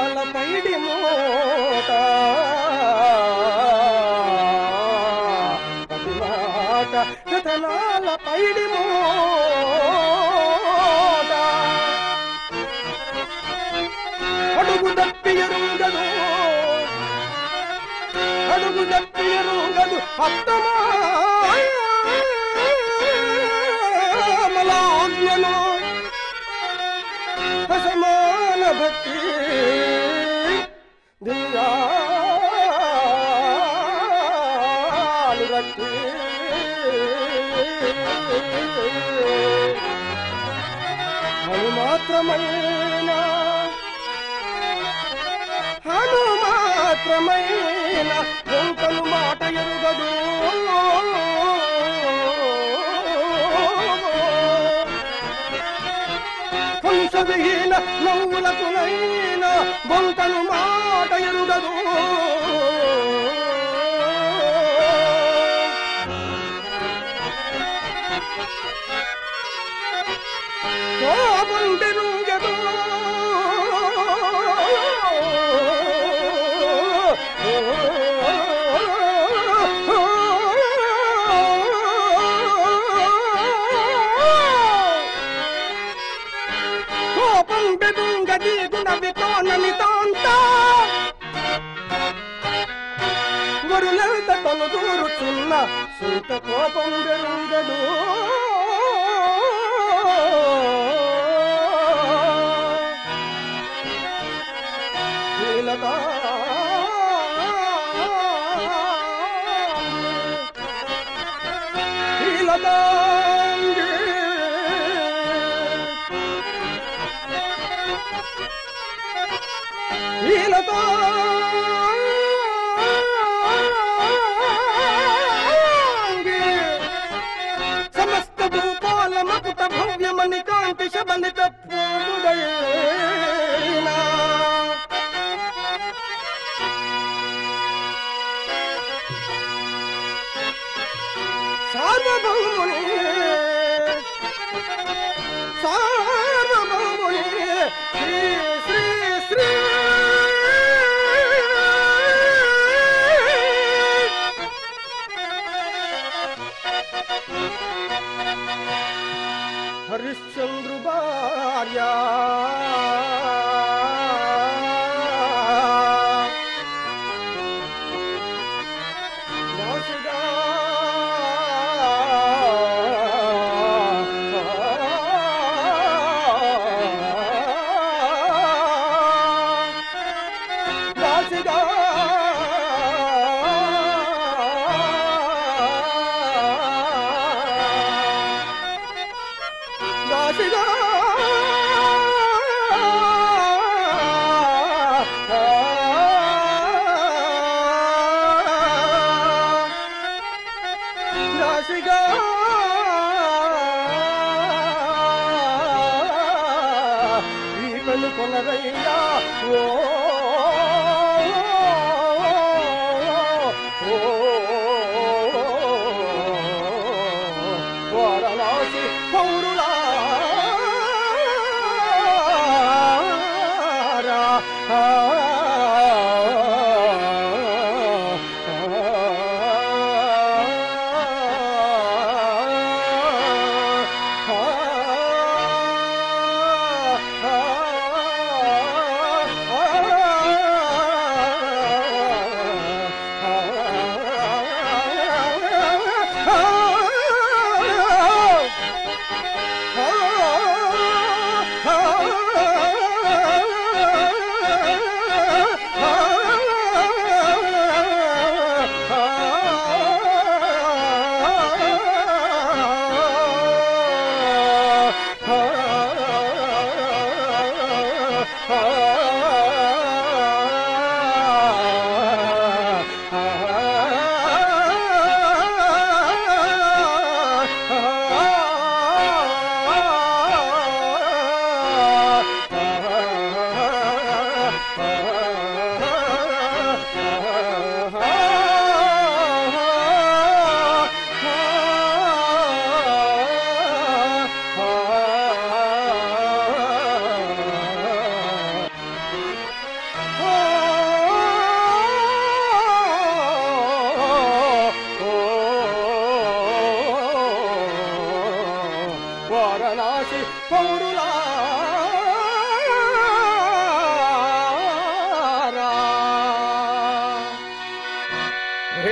రతనాల పైడి మూట ప్రతి మాట రతనాల పైడి మూట అడుగు దప్పి ఎరుగదు అడుగు దప్పి ఎరుగదు అత్తమాజ్ఞను అసమాన భక్తి దివ్యాలు భక్తి అను మాత్రమైన అను మాత్రమైన గొంతను మాట ఎరుగదు హంసవిహీన నవ్వులకునైనా బొంతను మాట ఎరుగదు కోపం బెరుగదు కోపం బెదుంగది గుణవికోన నితాంత వరులంత తను దూరుచున్న సూత కోపం బెరుంగడు కీలక ఈలతో సమస్త భూపాల మకుట భవ్యమణి కాంతి శబలిత పూర్ణుడైనా సార్వభౌముని సార్వభౌముని శ్రీ శ్రీ శ్రీ హరిశ్చంద్రు భార్య దాసుగా దాసుగా దాసుగా దాసిగా ఈకలు కొనరయ్యా ఓ ఓ, వారణాసి పౌరులారా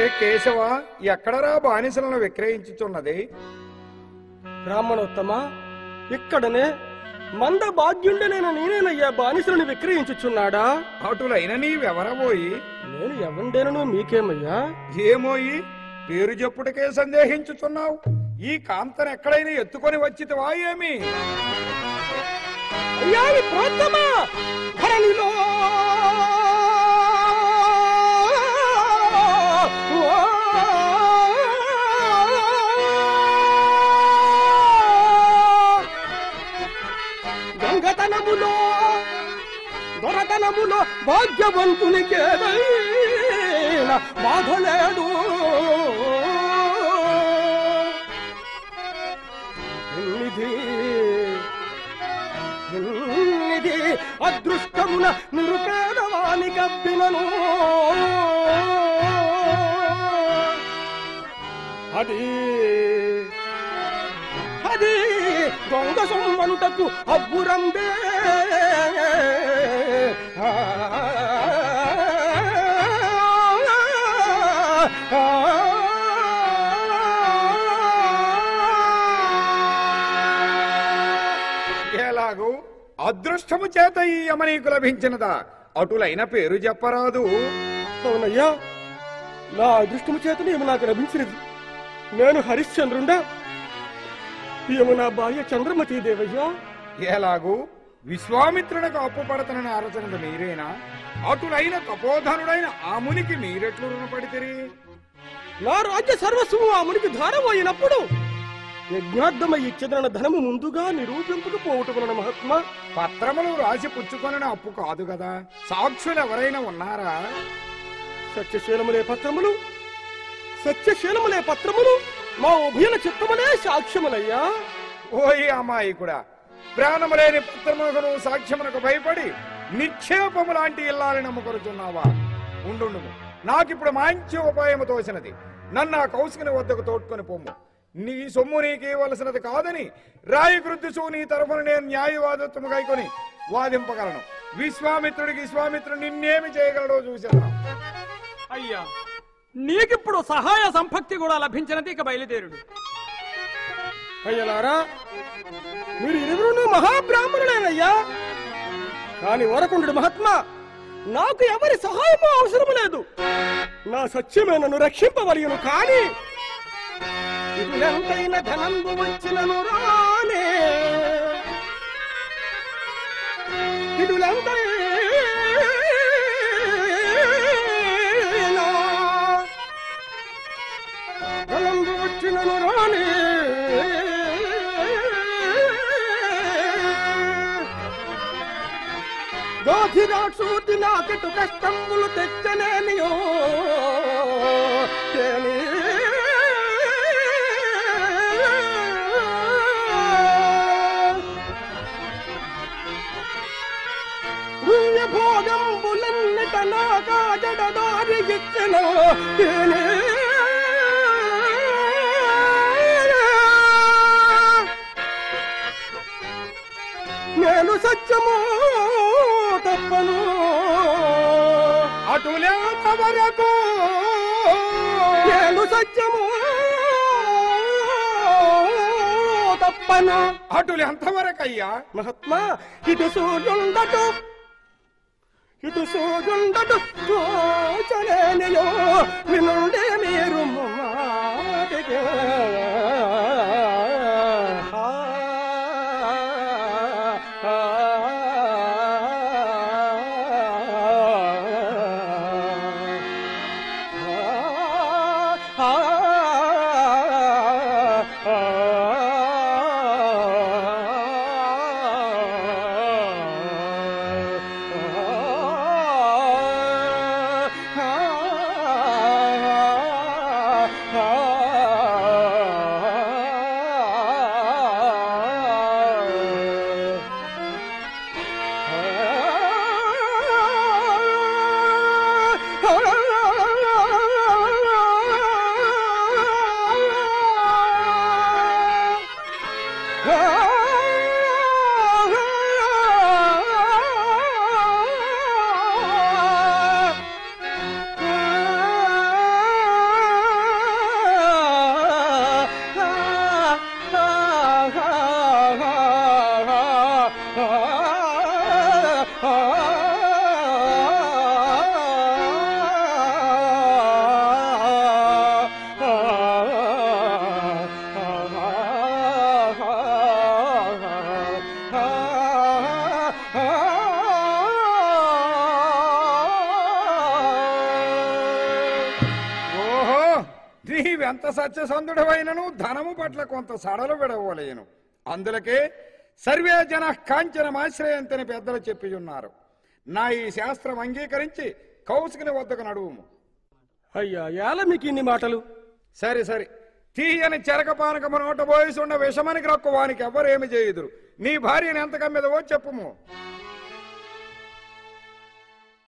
కేశవ ఎక్కడరా బానిసలను విక్రయించుచున్నది బ్రాహ్మణోత్తమ ఇక్కడనే మంద భాగ్యుండనైన నేనేనయ్యా బానిసలను విక్రయించుచున్నాడా అటులైన నీవెవరబోయి నేను ఎవండేనను మీకేమయ్యా ఏమోయి పేరు చెప్పుటకే సందేహించుచున్నావు ఈ కాంతను ఎక్కడైనా ఎత్తుకొని వచ్చితివా ఏమి అయ్యా ఈ ప్రోత్తమా ధరణిలో దొంగతనములో దొరతనములో భాగ్యవంతునికి ఏదైనా బాధలేడు ఎనిమిది ఎనిమిది అదృష్టమున నిరుపేదవాని గబ్బినను అది అది దొంగ సొమ్మంటకు అబ్బురంబే ఎలాగూ అదృష్టము చేత ఈ యమనీకు లభించినదా అటులైన పేరు చెప్పరాదు అవునయ్యా నా అదృష్టము చేతనే ఈమె నాకు లభించినది నేను హరిశ్చంద్రుండా ఈమె నా భార్య చంద్రమతి దేవయ్యా ఎలాగూ విశ్వామిత్రునకు అప్పు పడతనని ఆలోచనది మీరేనా అటులైన తపోధనుడైన ఆ మునికి మీరెట్లు రుణపడితిరి నా రాజ్య సర్వస్వము ఆ మునికి ధారపోయినప్పుడు యజ్ఞార్థమై ఇచ్చదన ధనము ముందుగా నిరూపింపకపోవటం వలన మహాత్మా పత్రములు రాసి పుచ్చుకొనని అప్పు కాదు కదా సాక్షులు ఎవరైనా ఉన్నారా సత్యశీలములే పత్రములు సత్యశీలములే పత్రములు మా ఉభయల చిత్తములే సాక్ష్యములయ్యా ఓయి అమ్మాయి కూడా ప్రాణము లేని పత్రములకు నువ్వు సాక్ష్యమునకు భయపడి నిక్షేపము లాంటి ఇల్లాలని నమ్ముకొరుచున్నావా ఉండు నాకిప్పుడు మంచి ఉపాయము తోసినది నన్ను ఆ కౌశికుని వద్దకు తోడ్కొని పొమ్ము నీ సొమ్ము నీకు ఇవ్వవలసినది కాదని రాయి కృత్తిసు నీ తరఫున నేను న్యాయవాదత్వము కైకొని వాదింపగలను విశ్వామిత్రుడికి విశ్వామిత్రుడు నిన్నేమి చేయగలడో చూసేదను అయ్యా నీకిప్పుడు సహాయ సంపత్తి కూడా లభించినది ఇక బయలుదేరుడు అయ్యలారా మీరు ఇరువురును మహాబ్రాహ్మణులేనయ్యా కాని వరకుండు మహాత్మా నాకు ఎవరి సహాయము అవసరం లేదు నా సత్యమే నన్ను రక్షింపవలయను కాని ఇదులెంతైన ధనంబు వచ్చినను రానే ఇదులెంతైనా ధనంబు వచ్చినను రానే దోధిరాక్షూతి నాకెటు కష్టములు తెచ్చనేనియో తేని భోగంబులన్నిట నాకాజడదారి ఇచ్చిన తేనే నేను సత్యము తప్పను అటులేంత వరకు నేను సత్యము తప్పను అటులు ఎంతవరకయ్యా మహాత్మా ఇటు సూర్యుండటు ఇటు సూర్యుండటు చూచలేనియో వినుండే మీరు మాటికి ఆ, ఆ, ఆ, ఎంత సత్యసంధుడవైనను ధనము పట్ల కొంత సడలు విడవలేను అందులకే సర్వే జన కాంచనమాశ్రయంతని పెద్దలు చెప్పి ఉన్నారు నా ఈ శాస్త్రం అంగీకరించి కౌసుకుని వద్దకు నడువుము అయ్యా ఏల మీకు ఇన్ని మాటలు సరే సరే తీయని చెరక పానకము నోట పోయిసుండ విషమని గ్రక్కు వానికి ఎవ్వరేమి చేయుదురు నీ భార్యను ఎంత కమ్మెదవో చెప్పుము